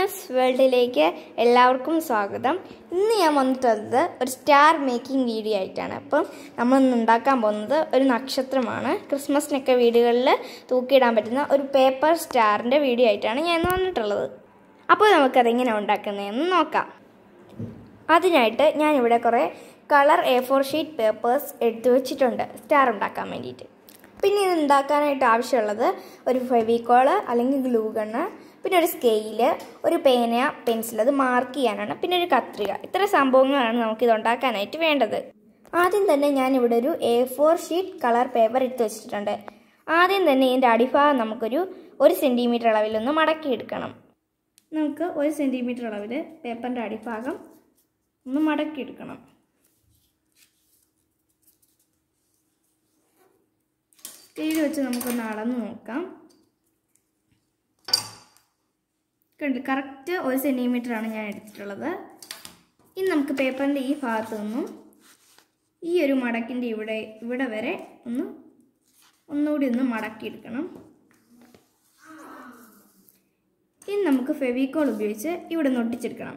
അഫ്നസ് വേൾഡിലേക്ക് എല്ലാവർക്കും സ്വാഗതം ഇന്ന് ഞാൻ വന്നിട്ടുള്ളത് ഒരു സ്റ്റാർ മേക്കിംഗ് വീഡിയോ ആയിട്ടാണ് അപ്പം നമ്മൾ ഇന്ന് ഉണ്ടാക്കാൻ പോകുന്നത് ഒരു നക്ഷത്രമാണ് ക്രിസ്മസിനൊക്കെ വീടുകളിൽ തൂക്കിയിടാൻ പറ്റുന്ന ഒരു പേപ്പർ സ്റ്റാറിൻ്റെ വീഡിയോ ആയിട്ടാണ് ഞാൻ ഇന്ന് വന്നിട്ടുള്ളത് അപ്പോൾ നമുക്കതെങ്ങനെ ഉണ്ടാക്കുന്നതെന്ന് നോക്കാം അതിനായിട്ട് ഞാനിവിടെ കുറേ colour A four sheet papers എടുത്തു വെച്ചിട്ടുണ്ട് സ്റ്റാർ ഉണ്ടാക്കാൻ വേണ്ടിയിട്ട് പിന്നെ ഇത് ഉണ്ടാക്കാനായിട്ട് ആവശ്യമുള്ളത് ഒരു ഫെവിക്കോള് അല്ലെങ്കിൽ ഗ്ലൂ ഗണ്ണ് പിന്നെ ഒരു സ്കെയില് ഒരു പേന പെൻസിൽ അത് മാർക്ക് ചെയ്യാനാണ് പിന്നെ ഒരു കത്രിക ഇത്ര സംഭവങ്ങളാണ് നമുക്കിത് ഉണ്ടാക്കാനായിട്ട് വേണ്ടത് ആദ്യം തന്നെ ഞാനിവിടെ ഒരു A four sheet colour paper എടുത്ത് വെച്ചിട്ടുണ്ട് ആദ്യം തന്നെ ഇതിൻ്റെ അടിഭാഗം നമുക്കൊരു ഒരു സെൻറ്റിമീറ്റർ അളവിലൊന്ന് മടക്കിയെടുക്കണം നമുക്ക് ഒരു സെൻറ്റിമീറ്റർ അളവിൽ പേപ്പറിൻ്റെ അടിഭാഗം ഒന്ന് മടക്കിയെടുക്കണം സ്കെയിൽ വെച്ച് നമുക്കൊന്ന് അളന്ന് നോക്കാം കണ്ട് കറക്റ്റ് ഒരു സെൻറ്റിമീറ്റർ ആണ് ഞാൻ എടുത്തിട്ടുള്ളത് ഇനി നമുക്ക് പേപ്പറിൻ്റെ ഈ ഭാഗത്തു നിന്നും ഈ ഒരു മടക്കിൻ്റെ ഇവിടെ ഇവിടെ വരെ ഒന്ന് ഒന്നുകൂടി ഒന്ന് മടക്കിയെടുക്കണം ഇനി നമുക്ക് ഫെവിക്കോൾ ഉപയോഗിച്ച് ഇവിടെ നിന്ന് ഒട്ടിച്ചെടുക്കണം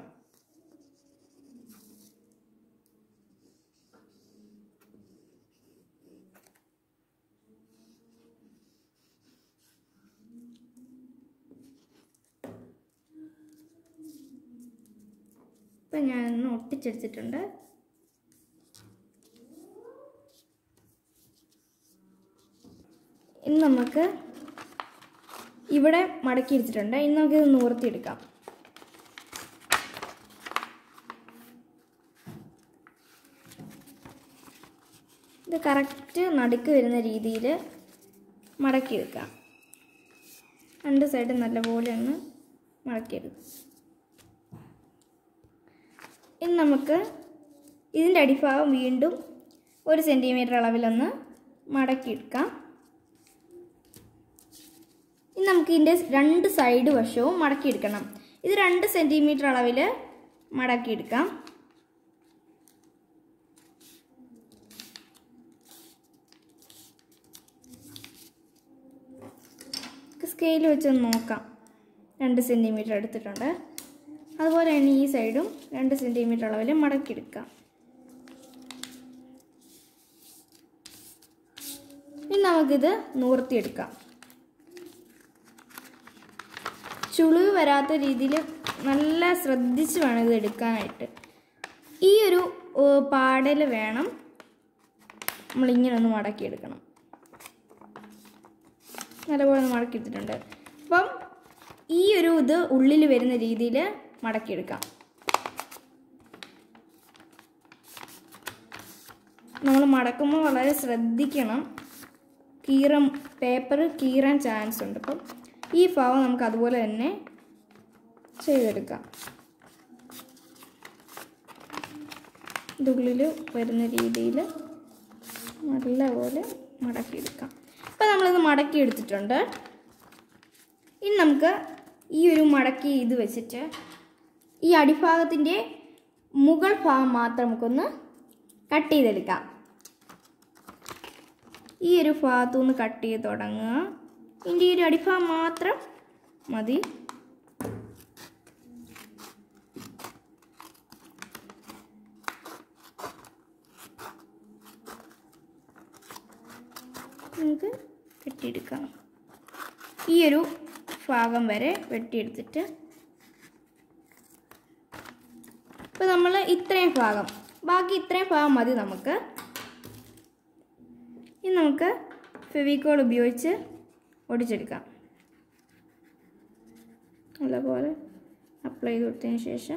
ഇപ്പം ഞാനൊന്ന് ഒട്ടിച്ചെടുത്തിട്ടുണ്ട് ഇനി നമുക്ക് ഇവിടെ മടക്കി എടുത്തിട്ടുണ്ട് ഇനി നമുക്കിത് നൂർത്തിയെടുക്കാം ഇത് കറക്റ്റ് നടുക്ക് വരുന്ന രീതിയിൽ മടക്കിയെടുക്കാം രണ്ട് സൈഡ് നല്ലപോലെ ഒന്ന് മടക്കിയെടുക്കാം ഇനി നമുക്ക് ഇതിൻ്റെ അടിഭാഗം വീണ്ടും ഒരു സെൻറ്റിമീറ്റർ അളവിലൊന്ന് മടക്കിയെടുക്കാം ഇനി നമുക്ക് ഇതിൻ്റെ രണ്ട് സൈഡ് വശവും മടക്കിയെടുക്കണം ഇത് രണ്ട് സെൻറ്റിമീറ്റർ അളവിൽ മടക്കിയെടുക്കാം സ്കെയിൽ വെച്ചൊന്ന് നോക്കാം രണ്ട് സെൻറ്റിമീറ്റർ എടുത്തിട്ടുണ്ട് അതുപോലെ തന്നെ ഈ സൈഡും രണ്ട് സെൻറ്റിമീറ്റർ അളവിൽ മടക്കിയെടുക്കാം ഇനി നമുക്കിത് നൂർത്തിയെടുക്കാം ചുളിവ് വരാത്ത രീതിയിൽ നല്ല ശ്രദ്ധിച്ച് വേണം ഇത് എടുക്കാനായിട്ട് ഈ ഒരു പാടൽ വേണം നമ്മളിങ്ങനെ ഒന്ന് മടക്കിയെടുക്കണം നല്ലപോലെ ഒന്ന് മടക്കിയെടുത്തിട്ടുണ്ട് അപ്പം ഈ ഒരു ഇത് ഉള്ളിൽ വരുന്ന രീതിയിൽ മടക്കിയെടുക്കാം നമ്മൾ മടക്കുമ്പോൾ വളരെ ശ്രദ്ധിക്കണം കീറം പേപ്പർ കീറാൻ ചാൻസ് ഉണ്ട് അപ്പം ഈ ഭാവം നമുക്ക് അതുപോലെ തന്നെ ചെയ്തെടുക്കാം ഇതുള്ളിൽ വരുന്ന രീതിയിൽ നല്ലപോലെ മടക്കിയെടുക്കാം ഇപ്പം നമ്മളിത് മടക്കി എടുത്തിട്ടുണ്ട് ഇനി നമുക്ക് ഈ ഒരു മടക്കി ഇത് വെച്ചിട്ട് ഈ അടിഭാഗത്തിൻ്റെ മുകൾ ഭാഗം മാത്രം നമുക്കൊന്ന് കട്ട് ചെയ്തെടുക്കാം ഈ ഒരു ഭാഗത്തു നിന്ന് കട്ട് ചെയ്ത് തുടങ്ങുക ഇതിൻ്റെ ഈ ഒരു അടിഭാഗം മാത്രം മതി നമുക്ക് വെട്ടിയെടുക്കാം ഈ ഒരു ഭാഗം വരെ വെട്ടിയെടുത്തിട്ട് ഇപ്പോൾ നമ്മൾ ഇത്രയും ഭാഗം ബാക്കി ഇത്രയും ഭാഗം മതി നമുക്ക് ഇനി നമുക്ക് ഫെവിക്കോൾ ഉപയോഗിച്ച് ഒടിച്ചെടുക്കാം നല്ലപോലെ അപ്ലൈ ചെയ്ത് കൊടുത്തതിന് ശേഷം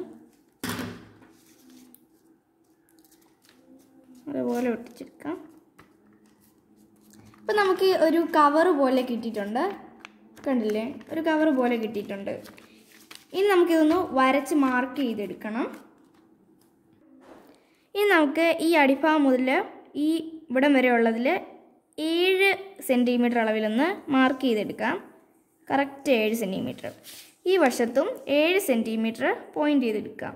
അതുപോലെ ഒട്ടിച്ചെടുക്കാം ഇപ്പം നമുക്ക് ഒരു കവർ പോലെ കിട്ടിയിട്ടുണ്ട് കണ്ടില്ലേ ഒരു കവർ പോലെ കിട്ടിയിട്ടുണ്ട് ഇനി നമുക്കിതൊന്ന് വരച്ച് മാർക്ക് ചെയ്തെടുക്കണം ഇനി നമുക്ക് ഈ അടിഭാഗം മുതൽ ഈ ഇവിടം വരെ ഉള്ളതിൽ ഏഴ് സെൻറ്റിമീറ്റർ അളവിലൊന്ന് മാർക്ക് ചെയ്തെടുക്കാം കറക്റ്റ് ഏഴ് സെൻറ്റിമീറ്റർ ഈ വശത്തും ഏഴ് സെൻറ്റിമീറ്റർ പോയിൻ്റ് ചെയ്തെടുക്കാം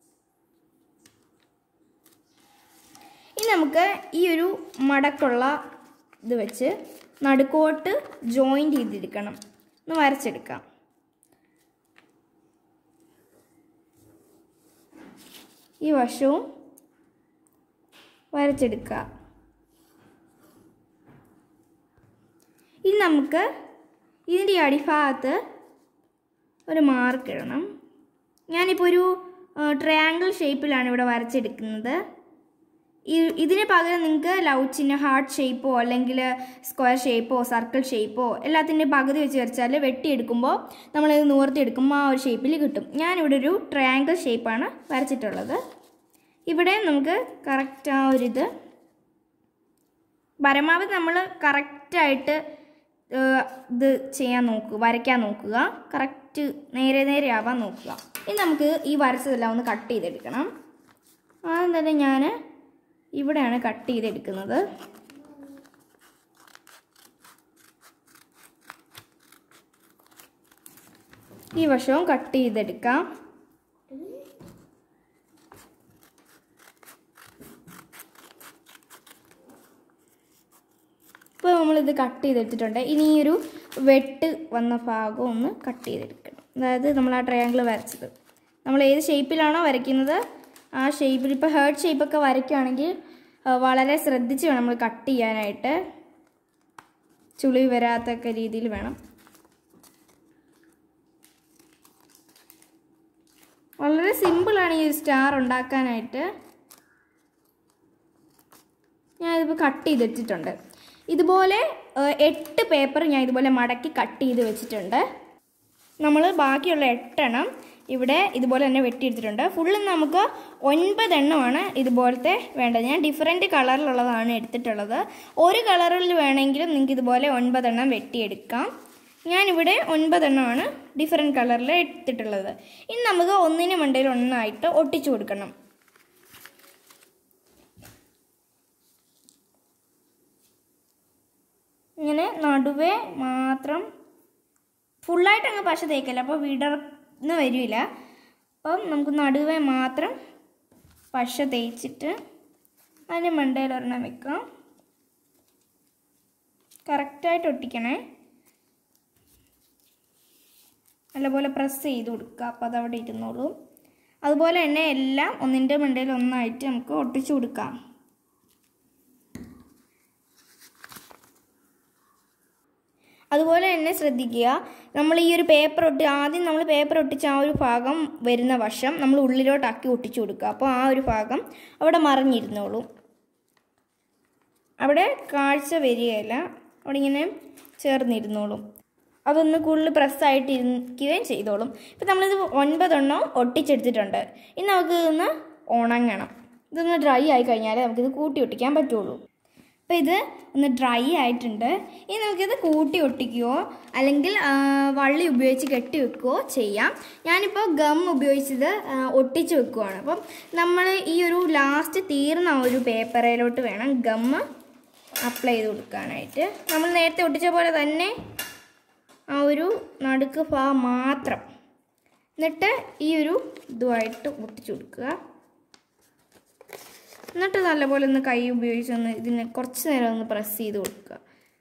ഇനി നമുക്ക് ഈ ഒരു മടക്കുള്ള ഇത് വെച്ച് നടുക്കോട്ട് ജോയിൻ്റ് ചെയ്തെടുക്കണം ഒന്ന് വരച്ചെടുക്കാം ഈ വശവും വരച്ചെടുക്കുക ഇനി നമുക്ക് ഇതിൻ്റെ ഈ അടിഭാഗത്ത് ഒരു മാർക്ക് ഇടണം ഞാനിപ്പോൾ ഒരു ട്രയാങ്കിൾ ഷേപ്പിലാണ് ഇവിടെ വരച്ചെടുക്കുന്നത് ഈ ഇതിന് പകരം നിങ്ങൾക്ക് ലവ് ചിഹ്നം ഹാർട്ട് ഷേപ്പോ അല്ലെങ്കിൽ സ്ക്വയർ ഷേപ്പോ സർക്കിൾ ഷേപ്പോ എല്ലാത്തിൻ്റെ പകുതി വെച്ച് വരച്ചാൽ വെട്ടിയെടുക്കുമ്പോൾ നമ്മളിത് നിവർത്തിയെടുക്കുമ്പോൾ ആ ഒരു ഷേപ്പിൽ കിട്ടും ഞാനിവിടെ ഒരു ട്രയാങ്കിൾ ഷേപ്പാണ് വരച്ചിട്ടുള്ളത് ഇവിടെ നമുക്ക് കറക്റ്റ് ആ ഒരിത് പരമാവധി നമ്മൾ കറക്റ്റായിട്ട് ഇത് ചെയ്യാൻ നോക്കുക വരയ്ക്കാൻ നോക്കുക കറക്റ്റ് നേരെ നേരെ ആവാൻ നോക്കുക ഇനി നമുക്ക് ഈ വരച്ചതെല്ലാം ഒന്ന് കട്ട് ചെയ്തെടുക്കണം ആദ്യം തന്നെ ഞാൻ ഇവിടെയാണ് കട്ട് ചെയ്തെടുക്കുന്നത് ഈ വശവും കട്ട് ചെയ്തെടുക്കാം ഇപ്പോൾ നമ്മളിത് കട്ട് ചെയ്തെടുത്തിട്ടുണ്ട് ഇനി ഈ ഒരു വെട്ട് വന്ന ഭാഗം ഒന്ന് കട്ട് ചെയ്തെടുക്കണം അതായത് നമ്മൾ ആ ട്രയാങ്കിൾ വരച്ചത് നമ്മൾ ഏത് ഷേപ്പിലാണോ വരയ്ക്കുന്നത് ആ ഷേപ്പിൽ ഇപ്പോൾ ഹേർട്ട് ഷേപ്പൊക്കെ വരയ്ക്കുകയാണെങ്കിൽ ആ, വളരെ ശ്രദ്ധിച്ച് വേണം നമ്മൾ കട്ട് ചെയ്യാനായിട്ട് ചുളി വരാത്തൊക്കെ രീതിയിൽ വേണം വളരെ സിമ്പിളാണ് ഈ ഒരു സ്റ്റാർ ഉണ്ടാക്കാനായിട്ട് ഞാനിതിപ്പോൾ കട്ട് ചെയ്തെടുത്തിട്ടുണ്ട് ഇതുപോലെ ഏഹ്, എട്ട് പേപ്പർ ഞാൻ ഇതുപോലെ മടക്കി കട്ട് ചെയ്ത് വെച്ചിട്ടുണ്ട് നമ്മൾ ബാക്കിയുള്ള എട്ടെണ്ണം ഇവിടെ ഇതുപോലെ തന്നെ വെട്ടിയെടുത്തിട്ടുണ്ട് ഫുള്ള് നമുക്ക് ഒൻപതെണ്ണമാണ് ഇതുപോലത്തെ വേണ്ടത് ഞാൻ ഡിഫറെൻറ്റ് കളറിലുള്ളതാണ് എടുത്തിട്ടുള്ളത് ഒരു കളറിൽ വേണമെങ്കിലും നിങ്ങൾക്ക് ഇതുപോലെ ഒൻപതെണ്ണം വെട്ടിയെടുക്കാം ഞാനിവിടെ ഒൻപതെണ്ണമാണ് ഡിഫറെൻറ്റ് കളറിൽ എടുത്തിട്ടുള്ളത് ഇനി നമുക്ക് ഒന്നിന് മണ്ടയിൽ ഒന്നായിട്ട് ഒട്ടിച്ചു കൊടുക്കണം ഇങ്ങനെ നടുവേ മാത്രം ഫുള്ളായിട്ട് അങ്ങ് പശ തേക്കല്ല അപ്പോൾ വിടർന്ന് വരില്ല അപ്പം നമുക്ക് നടുവേ മാത്രം പശ തേച്ചിട്ട് അതിൻ്റെ മണ്ടയിൽ ഒരെണ്ണം വെക്കാം കറക്റ്റായിട്ട് ഒട്ടിക്കണേ നല്ലപോലെ പ്രസ് ചെയ്ത് കൊടുക്കുക അപ്പോൾ അതവിടെ ഇരുന്നോളൂ അതുപോലെ തന്നെ എല്ലാം ഒന്നിൻ്റെ മണ്ടയിൽ ഒന്നായിട്ട് നമുക്ക് ഒട്ടിച്ചു കൊടുക്കാം അതുപോലെ തന്നെ ശ്രദ്ധിക്കുക നമ്മൾ ഈ ഒരു പേപ്പർ ഒട്ടി ആദ്യം നമ്മൾ പേപ്പർ ഒട്ടിച്ച ആ ഒരു ഭാഗം വരുന്ന വശം നമ്മൾ ഉള്ളിലോട്ടാക്കി ഒട്ടിച്ചു കൊടുക്കുക അപ്പോൾ ആ ഒരു ഭാഗം അവിടെ മറിഞ്ഞിരുന്നോളും അവിടെ കാഴ്ച വരികയില്ല അവിടെ ഇങ്ങനെ ചേർന്നിരുന്നോളും അതൊന്ന് കൂടുതൽ പ്രസ്സായിട്ട് ഇരിക്കുകയും ചെയ്തോളും ഇപ്പം നമ്മളിത് ഒൻപതെണ്ണം ഒട്ടിച്ചെടുത്തിട്ടുണ്ട് ഇനി നമുക്ക് ഇതൊന്ന് ഉണങ്ങണം ഇതൊന്ന് ഡ്രൈ ആയി കഴിഞ്ഞാൽ നമുക്കിത് കൂട്ടി ഒട്ടിക്കാൻ പറ്റുള്ളൂ അപ്പോൾ ഇത് ഒന്ന് ഡ്രൈ ആയിട്ടുണ്ട് ഇനി നമുക്കിത് കൂട്ടി ഒട്ടിക്കുകയോ അല്ലെങ്കിൽ ആ, വള്ളി ഉപയോഗിച്ച് കെട്ടി വെക്കുകയോ ചെയ്യാം ഞാനിപ്പോൾ ഗം ഉപയോഗിച്ചത് ആ, ഒട്ടിച്ച് വെക്കുവാണ് അപ്പം നമ്മൾ ഈ ഒരു ലാസ്റ്റ് തീർന്ന ആ ഒരു പേപ്പറിലോട്ട് വേണം ഗം അപ്ലൈ ചെയ്ത് കൊടുക്കാനായിട്ട് നമ്മൾ നേരത്തെ ഒട്ടിച്ച പോലെ തന്നെ ആ ഒരു നടുക്ക് ഭാഗം മാത്രം എന്നിട്ട് ഈ ഒരു ഇതുമായിട്ട് ഒട്ടിച്ചു കൊടുക്കുക എന്നിട്ട് നല്ലപോലെ ഒന്ന് കൈ ഉപയോഗിച്ച് ഒന്ന് ഇതിനെ കുറച്ച് നേരം ഒന്ന് പ്രസ് ചെയ്ത് കൊടുക്കുക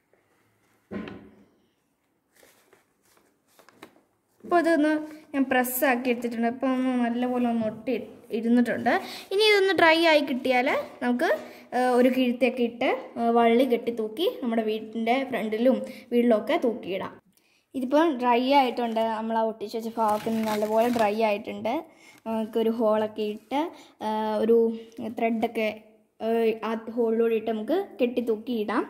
അപ്പോൾ ഇതൊന്ന് ഞാൻ പ്രസ്സാക്കി എടുത്തിട്ടുണ്ട് അപ്പോൾ ഒന്ന് നല്ലപോലെ ഒന്ന് ഒട്ടി ഇരുന്നിട്ടുണ്ട് ഇനി ഇതൊന്ന് ഡ്രൈ ആയി കിട്ടിയാൽ നമുക്ക് ആ, ഒരു കിഴുത്തൊക്കെ ഇട്ട് ആ, വള്ളി കെട്ടി തൂക്കി നമ്മുടെ വീട്ടിൻ്റെ ഫ്രണ്ടിലും വീട്ടിലൊക്കെ തൂക്കിയിടാം ഇതിപ്പോൾ ഡ്രൈ ആയിട്ടുണ്ട് നമ്മൾ ആ ഒട്ടിച്ച് വെച്ച ഭാഗത്ത് നല്ലപോലെ ഡ്രൈ ആയിട്ടുണ്ട് നമുക്കൊരു ഹോളൊക്കെ ഇട്ട് ആ, ഒരു ത്രെഡൊക്കെ ആ ഹോളിലൂടെ ഇട്ട് നമുക്ക് കെട്ടി തൂക്കി ഇടാം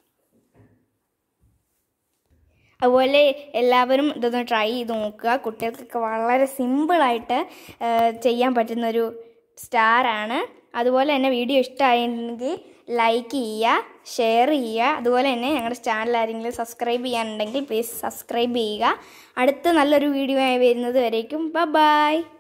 അതുപോലെ എല്ലാവരും ഇതൊന്ന് ട്രൈ ചെയ്ത് നോക്കുക കുട്ടികൾക്കൊക്കെ വളരെ സിമ്പിളായിട്ട് ചെയ്യാൻ പറ്റുന്നൊരു സ്റ്റാറാണ് അതുപോലെ തന്നെ വീഡിയോ ഇഷ്ടമായെങ്കിൽ ലൈക്ക് ചെയ്യുക ഷെയർ ചെയ്യുക അതുപോലെ തന്നെ ഞങ്ങളുടെ ചാനൽ ആരെങ്കിലും സബ്സ്ക്രൈബ് ചെയ്യാനുണ്ടെങ്കിൽ പ്ലീസ് സബ്സ്ക്രൈബ് ചെയ്യുക അടുത്ത നല്ലൊരു വീഡിയോ ആയി വരുന്നത് വരേക്കും ബൈ